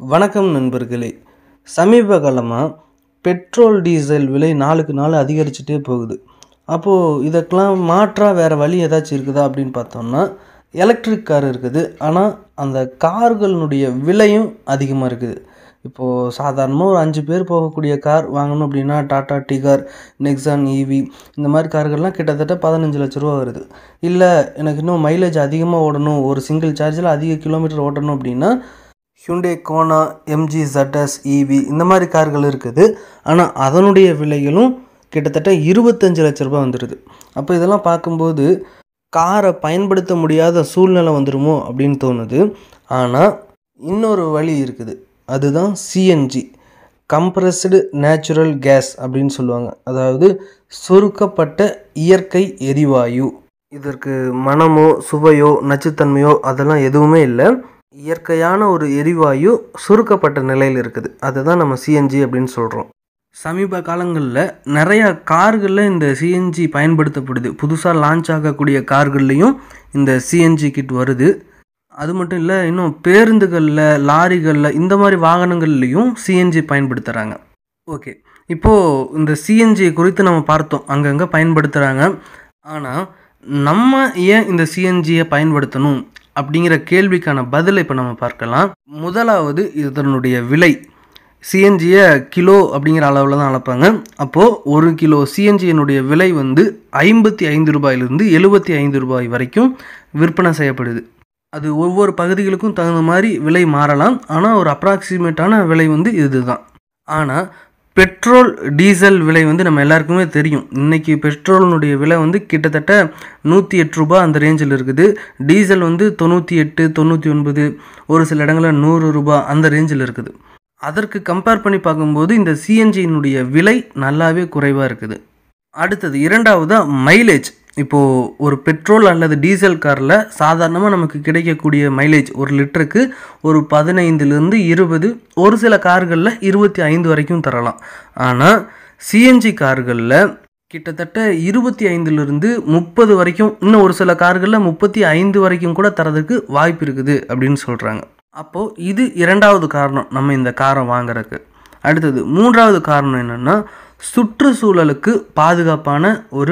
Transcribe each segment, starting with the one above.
வணக்கம் நண்பர்களே சமீப காலமாக பெட்ரோல் டீசல் விலை நாளுக்கு நாள் அதிகரிச்சுட்டே போகுது அப்போது இதுக்கெல்லாம் மாற்றாக வேறு வழி ஏதாச்சும் இருக்குதா அப்படின்னு பார்த்தோம்னா எலக்ட்ரிக் கார் இருக்குது ஆனால் அந்த கார்களுடைய விலையும் அதிகமாக இருக்குது இப்போது சாதாரணமாக ஒரு அஞ்சு பேர் போகக்கூடிய கார் வாங்கணும் அப்படின்னா டாடா டிகார் நெக்ஸான் ஈவி இந்த மாதிரி கார்கள்லாம் கிட்டத்தட்ட பதினஞ்சு லட்ச ரூபா வருது இல்லை எனக்கு இன்னும் மைலேஜ் அதிகமாக ஓடணும் ஒரு சிங்கிள் சார்ஜில் அதிக கிலோமீட்டர் ஓட்டணும் அப்படின்னா Hyundai Kona MG ZS EV இந்த மாதிரி கார்கள் இருக்குது ஆனால் அதனுடைய விலைகளும் கிட்டத்தட்ட இருபத்தஞ்சு லட்ச ரூபாய் வந்துடுது அப்போ இதெல்லாம் பார்க்கும்போது காரை பயன்படுத்த முடியாத சூழ்நிலை வந்துடுமோ அப்படின்னு தோணுது ஆனால் இன்னொரு வழி இருக்குது அதுதான் சிஎன்ஜி கம்ப்ரஸ்டு நேச்சுரல் கேஸ் அப்படின்னு சொல்லுவாங்க அதாவது சுருக்கப்பட்ட இயற்கை எரிவாயு இதற்கு மனமோ சுவையோ நச்சுத்தன்மையோ அதெல்லாம் எதுவுமே இல்லை இயற்கையான ஒரு எரிவாயு சுருக்கப்பட்ட நிலையில் இருக்குது அதுதான் நம்ம சிஎன்ஜி அப்படின்னு சொல்கிறோம் சமீப காலங்களில் நிறையா கார்களில் இந்த சிஎன்ஜி பயன்படுத்தப்படுது புதுசாக லான்ச் ஆகக்கூடிய கார்கள்லேயும் இந்த சிஎன்ஜி கிட் வருது அது மட்டும் இல்லை இன்னும் பேருந்துகளில் லாரிகளில் இந்த மாதிரி வாகனங்கள்லேயும் சிஎன்ஜி பயன்படுத்துகிறாங்க ஓகே இப்போது இந்த சிஎன்ஜி குறித்து நம்ம பார்த்தோம் அங்கங்கே பயன்படுத்துகிறாங்க ஆனால் நம்ம ஏன் இந்த சிஎன்ஜியை பயன்படுத்தணும் அப்படிங்கிற கேள்விக்கான பதிலை இப்போ நம்ம பார்க்கலாம் முதலாவது இதனுடைய விலை சிஎன்ஜியை கிலோ அப்படிங்கிற அளவில் தான் அளப்பாங்க அப்போது ஒரு கிலோ சிஎன்ஜியினுடைய விலை வந்து ஐம்பத்தி ஐந்து ரூபாயிலிருந்து எழுபத்தி ஐந்து ரூபாய் வரைக்கும் விற்பனை செய்யப்படுது அது ஒவ்வொரு பகுதிகளுக்கும் தகுந்த மாதிரி விலை மாறலாம் ஆனால் ஒரு அப்ராக்சிமேட்டான விலை வந்து இதுதான் ஆனால் பெட்ரோல் டீசல் விலை வந்து நம்ம எல்லாருக்குமே தெரியும் இன்றைக்கி பெட்ரோலினுடைய விலை வந்து கிட்டத்தட்ட நூற்றி எட்டு ரூபாய் அந்த ரேஞ்சில் இருக்குது டீசல் வந்து தொண்ணூற்றி எட்டு தொண்ணூற்றி ஒன்பது ஒரு சில இடங்களில் நூறு ரூபாய் அந்த ரேஞ்சில் இருக்குது அதற்கு கம்பேர் பண்ணி பார்க்கும்போது இந்த சிஎன்ஜியினுடைய விலை நல்லாவே குறைவாக இருக்குது அடுத்தது இரண்டாவதாக மைலேஜ் இப்போது ஒரு பெட்ரோல் அல்லது டீசல் காரில் சாதாரணமாக நமக்கு கிடைக்கக்கூடிய மைலேஜ் ஒரு லிட்டருக்கு ஒரு பதினைந்துலேருந்து இருபது ஒரு சில கார்களில் இருபத்தி ஐந்து வரைக்கும் தரலாம் ஆனால் சிஎன்ஜி கார்களில் கிட்டத்தட்ட இருபத்தி ஐந்துலேருந்து முப்பது வரைக்கும் இன்னும் ஒரு சில கார்களில் முப்பத்தி ஐந்து வரைக்கும் கூட தரதுக்கு வாய்ப்பு இருக்குது அப்படின்னு சொல்கிறாங்க அப்போது இது இரண்டாவது காரணம் நம்ம இந்த காரை வாங்குறதுக்கு அடுத்தது மூன்றாவது காரணம் என்னென்னா சுற்றுச்சூழலுக்கு பாதுகாப்பான ஒரு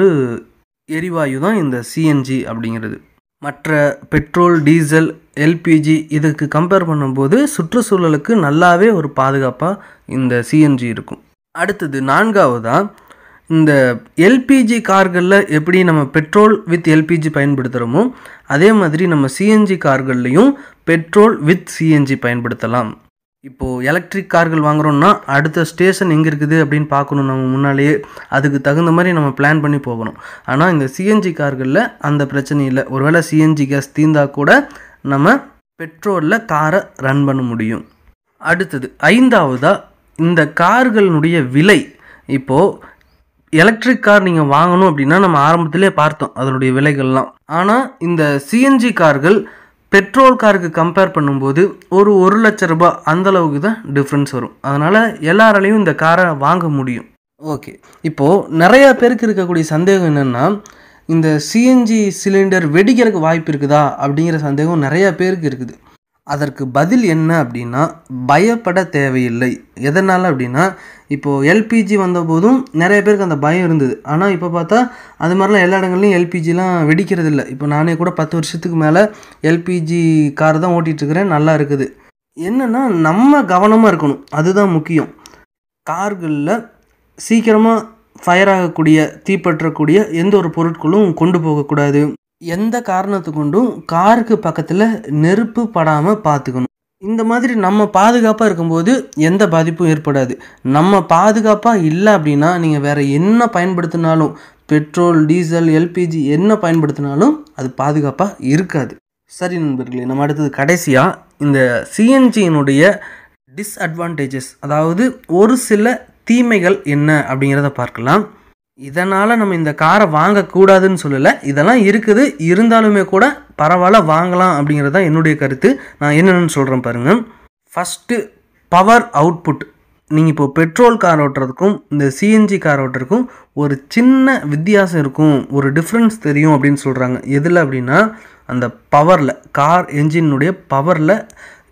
எரிவாயு தான் இந்த சிஎன்ஜி அப்படிங்கிறது மற்ற பெட்ரோல் டீசல் எல்பிஜி இதுக்கு கம்பேர் பண்ணும்போது சுற்றுச்சூழலுக்கு நல்லாவே ஒரு பாதுகாப்பாக இந்த சிஎன்ஜி இருக்கும் அடுத்தது நான்காவதாக இந்த எல்பிஜி கார்களில் எப்படி நம்ம பெட்ரோல் வித் எல்பிஜி பயன்படுத்துகிறோமோ அதே மாதிரி நம்ம சிஎன்ஜி கார்கள்லேயும் பெட்ரோல் வித் சிஎன்ஜி பயன்படுத்தலாம் இப்போது எலக்ட்ரிக் கார்கள் வாங்குகிறோம்னா அடுத்த ஸ்டேஷன் எங்கே இருக்குது அப்படின்னு பார்க்கணும் நம்ம முன்னாலேயே அதுக்கு தகுந்த மாதிரி நம்ம பிளான் பண்ணி போகணும் ஆனால் இந்த சிஎன்ஜி கார்களில் அந்த பிரச்சனை இல்லை ஒருவேளை சிஎன்ஜி கேஸ் தீர்ந்தா கூட நம்ம பெட்ரோலில் காரை ரன் பண்ண முடியும் அடுத்தது ஐந்தாவதாக இந்த கார்களுடைய விலை இப்போது எலக்ட்ரிக் கார் நீங்கள் வாங்கணும் அப்படின்னா நம்ம ஆரம்பத்திலே பார்த்தோம் அதனுடைய விலைகள்லாம் ஆனால் இந்த சிஎன்ஜி கார்கள் பெட்ரோல் காருக்கு கம்பேர் பண்ணும்போது ஒரு ஒரு லட்ச ரூபாய் அந்தளவுக்கு தான் டிஃப்ரென்ஸ் வரும் அதனால் எல்லாராலையும் இந்த காரை வாங்க முடியும் ஓகே இப்போது நிறையா பேருக்கு இருக்கக்கூடிய சந்தேகம் என்னென்னா இந்த சிஎன்ஜி சிலிண்டர் வெடிக்கிறதுக்கு வாய்ப்பு இருக்குதா அப்படிங்கிற சந்தேகம் நிறையா பேருக்கு இருக்குது அதற்கு பதில் என்ன அப்படின்னா பயப்பட தேவையில்லை எதனால் அப்படின்னா இப்போது எல்பிஜி வந்தபோதும் நிறைய பேருக்கு அந்த பயம் இருந்தது ஆனால் இப்போ பார்த்தா அது மாதிரிலாம் எல்லா இடங்கள்லையும் எல்பிஜிலாம் வெடிக்கிறது இல்லை இப்போ நானே கூட பத்து வருஷத்துக்கு மேலே எல்பிஜி கார் தான் ஓட்டிகிட்ருக்கிறேன் நல்லா இருக்குது என்னென்னா நம்ம கவனமாக இருக்கணும் அதுதான் முக்கியம் கார்களில் சீக்கிரமாக ஃபயர் ஆகக்கூடிய தீப்பற்றக்கூடிய எந்த ஒரு பொருட்களும் கொண்டு போகக்கூடாது எந்த காரணத்து கொண்டும் காருக்கு பக்கத்தில் நெருப்பு படாமல் பார்த்துக்கணும் இந்த மாதிரி நம்ம பாதுகாப்பாக இருக்கும்போது எந்த பாதிப்பும் ஏற்படாது நம்ம பாதுகாப்பாக இல்லை அப்படின்னா நீங்கள் வேறு என்ன பயன்படுத்தினாலும் பெட்ரோல் டீசல் எல்பிஜி என்ன பயன்படுத்தினாலும் அது பாதுகாப்பாக இருக்காது சரி நண்பர்களே நம்ம அடுத்தது கடைசியாக இந்த சிஎன்ஜியினுடைய டிஸ்அட்வான்டேஜஸ் அதாவது ஒரு சில தீமைகள் என்ன அப்படிங்கிறத பார்க்கலாம் இதனால் நம்ம இந்த காரை வாங்கக்கூடாதுன்னு சொல்லலை இதெல்லாம் இருக்குது இருந்தாலுமே கூட பரவாயில்ல வாங்கலாம் அப்படிங்கிறது தான் என்னுடைய கருத்து நான் என்னென்னு சொல்கிறேன் பாருங்கள் ஃபஸ்ட்டு பவர் அவுட்புட் நீங்கள் இப்போ பெட்ரோல் கார் ஓட்டுறதுக்கும் இந்த சிஎன்ஜி கார் ஓட்டுறதுக்கும் ஒரு சின்ன வித்தியாசம் இருக்கும் ஒரு டிஃப்ரென்ஸ் தெரியும் அப்படின்னு சொல்கிறாங்க எதில் அப்படின்னா அந்த பவரில் கார் என்ஜினுடைய பவரில்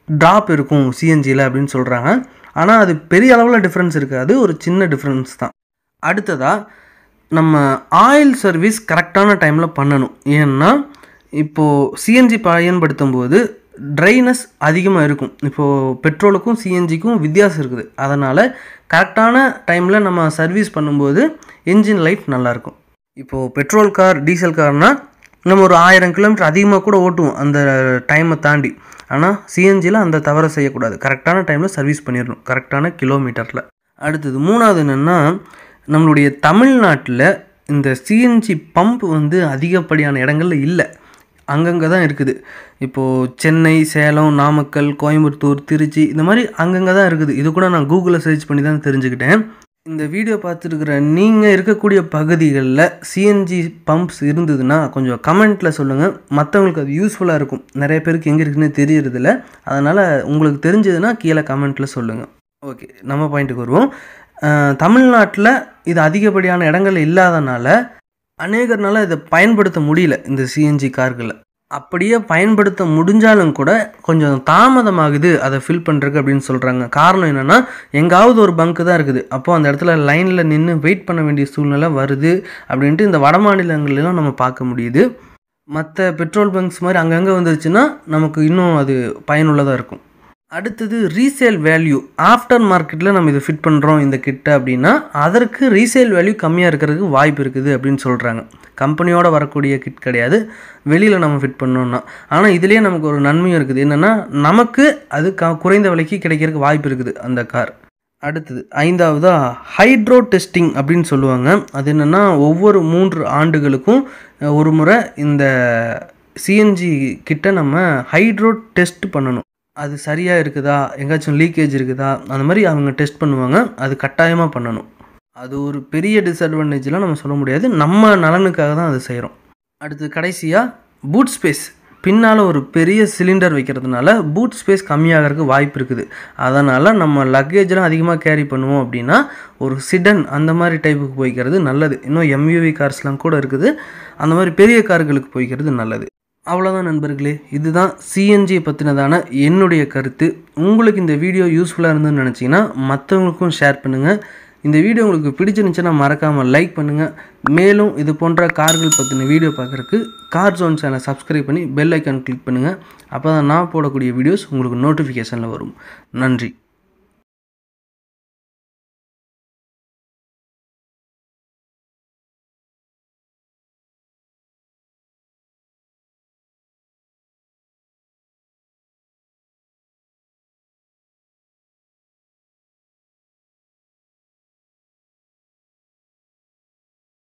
ட்ராப் இருக்கும் சிஎன்ஜியில் அப்படின்னு சொல்கிறாங்க ஆனால் அது பெரிய அளவில் டிஃப்ரென்ஸ் இருக்காது ஒரு சின்ன டிஃப்ரென்ஸ் தான் அடுத்ததாக நம்ம ஆயில் சர்வீஸ் கரெக்டான டைமில் பண்ணணும் ஏன்னா இப்போது சிஎன்ஜி பயன்படுத்தும் போது ட்ரைனஸ் அதிகமாக இருக்கும் இப்போது பெட்ரோலுக்கும் சிஎன்ஜிக்கும் வித்தியாசம் இருக்குது அதனால் கரெக்டான டைமில் நம்ம சர்வீஸ் பண்ணும்போது என்ஜின் லைஃப் நல்லாயிருக்கும் இப்போது பெட்ரோல் கார் டீசல் கார்னால் நம்ம ஒரு ஆயிரம் கிலோமீட்டர் அதிகமாக கூட ஓட்டுவோம் அந்த டைமை தாண்டி ஆனால் சிஎன்ஜியில் அந்த தவறை செய்யக்கூடாது கரெக்டான டைமில் சர்வீஸ் பண்ணிடணும் கரெக்டான கிலோமீட்டரில் அடுத்தது மூணாவது என்னென்னா நம்மளுடைய தமிழ்நாட்டில் இந்த சிஎன்ஜி பம்ப் வந்து அதிகப்படியான இடங்கள்ல இல்லை அங்கங்கே தான் இருக்குது இப்போது சென்னை சேலம் நாமக்கல் கோயம்புத்தூர் திருச்சி இந்த மாதிரி அங்கங்கே தான் இருக்குது இது கூட நான் கூகுளில் சர்ச் பண்ணி தான் தெரிஞ்சுக்கிட்டேன் இந்த வீடியோ பார்த்துருக்குற நீங்கள் இருக்கக்கூடிய பகுதிகளில் சிஎன்ஜி பம்ப்ஸ் இருந்ததுன்னா கொஞ்சம் கமெண்ட்டில் சொல்லுங்கள் மற்றவங்களுக்கு அது யூஸ்ஃபுல்லாக இருக்கும் நிறைய பேருக்கு எங்கே இருக்குன்னு தெரியறதில்ல அதனால் உங்களுக்கு தெரிஞ்சதுன்னா கீழே கமெண்ட்டில் சொல்லுங்கள் ஓகே நம்ம பாயிண்ட்டுக்கு வருவோம் தமிழ்நாட்டில் இது அதிகப்படியான இடங்கள் இல்லாதனால அநேகர்னால இதை பயன்படுத்த முடியல இந்த சிஎன்ஜி கார்களை அப்படியே பயன்படுத்த முடிஞ்சாலும் கூட கொஞ்சம் தாமதமாகுது அதை ஃபில் பண்ணுறதுக்கு அப்படின்னு சொல்கிறாங்க காரணம் என்னென்னா எங்காவது ஒரு பங்கு தான் இருக்குது அப்போது அந்த இடத்துல லைனில் நின்று வெயிட் பண்ண வேண்டிய சூழ்நிலை வருது அப்படின்ட்டு இந்த வட மாநிலங்களிலும் நம்ம பார்க்க முடியுது மற்ற பெட்ரோல் பங்க்ஸ் மாதிரி அங்கங்கே வந்துருச்சுன்னா நமக்கு இன்னும் அது பயனுள்ளதாக இருக்கும் அடுத்தது ரீசேல் வேல்யூ ஆஃப்டர் மார்க்கெட்டில் நம்ம இதை ஃபிட் பண்ணுறோம் இந்த கிட்ட அப்படின்னா அதற்கு ரீசேல் வேல்யூ கம்மியாக இருக்கிறதுக்கு வாய்ப்பு இருக்குது அப்படின்னு சொல்கிறாங்க கம்பெனியோட வரக்கூடிய கிட் கிடையாது வெளியில் நம்ம ஃபிட் பண்ணோம்னா ஆனால் இதுலேயே நமக்கு ஒரு நன்மையும் இருக்குது என்னென்னா நமக்கு அது க குறைந்த விலைக்கு கிடைக்கிறதுக்கு வாய்ப்பு இருக்குது அந்த கார் அடுத்தது ஐந்தாவதாக ஹைட்ரோ டெஸ்டிங் அப்படின்னு சொல்லுவாங்க அது என்னென்னா ஒவ்வொரு மூன்று ஆண்டுகளுக்கும் ஒரு முறை இந்த சிஎன்ஜி கிட்ட நம்ம ஹைட்ரோ டெஸ்ட் பண்ணணும் அது சரியாக இருக்குதா எங்கேயாச்சும் லீக்கேஜ் இருக்குதா அந்த மாதிரி அவங்க டெஸ்ட் பண்ணுவாங்க அது கட்டாயமாக பண்ணணும் அது ஒரு பெரிய டிஸ்அட்வான்டேஜ்லாம் நம்ம சொல்ல முடியாது நம்ம நலனுக்காக தான் அது செய்கிறோம் அடுத்து கடைசியாக பூட் ஸ்பேஸ் பின்னால் ஒரு பெரிய சிலிண்டர் வைக்கிறதுனால பூட் ஸ்பேஸ் கம்மியாகிறதுக்கு வாய்ப்பு இருக்குது அதனால் நம்ம லக்கேஜ்லாம் அதிகமாக கேரி பண்ணுவோம் அப்படின்னா ஒரு சிடன் அந்த மாதிரி டைப்புக்கு போய்க்கிறது நல்லது இன்னும் எம்யூவி கார்ஸ்லாம் கூட இருக்குது அந்த மாதிரி பெரிய கார்களுக்கு போய்க்கிறது நல்லது அவ்வளோதான் நண்பர்களே இதுதான் சிஎன்ஜி பற்றினதான என்னுடைய கருத்து உங்களுக்கு இந்த வீடியோ யூஸ்ஃபுல்லாக இருந்ததுன்னு நினச்சிங்கன்னா மற்றவங்களுக்கும் ஷேர் பண்ணுங்கள் இந்த வீடியோ உங்களுக்கு பிடிச்சிருந்துச்சுன்னா மறக்காமல் லைக் பண்ணுங்கள் மேலும் இது போன்ற கார்கள் பற்றின வீடியோ பார்க்குறக்கு கார் ஜோன் சேனலை சப்ஸ்கிரைப் பண்ணி பெல் ஐக்கான் கிளிக் பண்ணுங்கள் அப்போ தான் நான் போடக்கூடிய வீடியோஸ் உங்களுக்கு நோட்டிஃபிகேஷனில் வரும் நன்றி